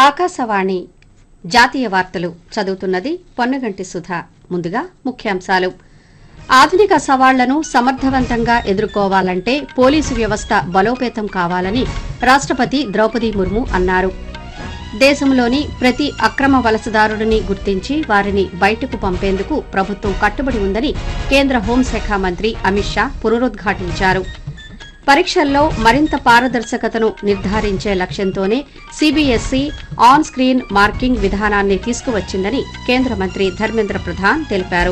ఆకాశవాణి జాతీయ వార్తలు చదువుతున్నది పొన్నగంటి సుధ ముందుగా ముఖ్యాంశాలు ఆధునిక సవాళ్లను సమర్థవంతంగా ఎదుర్కోవాలంటే పోలీసు వ్యవస్థ బలోపేతం కావాలని రాష్టపతి ద్రౌపది ముర్ము అన్నారు దేశంలోని ప్రతి అక్రమ వలసదారుడిని గుర్తించి వారిని బయటకు పంపేందుకు ప్రభుత్వం కట్టుబడి ఉందని కేంద్ర హోంశాఖ మంత్రి అమిత్ షా పునరుద్ఘాటించారు పరీక్షల్లో మరింత పారదర్శకతను నిర్ధారించే లక్ష్యంతోనే సీబీఎస్ఈ ఆన్ స్క్రీన్ మార్కింగ్ విధానాన్ని తీసుకువచ్చిందని కేంద్ర మంత్రి ధర్మేంద్ర ప్రధాన్ తెలిపారు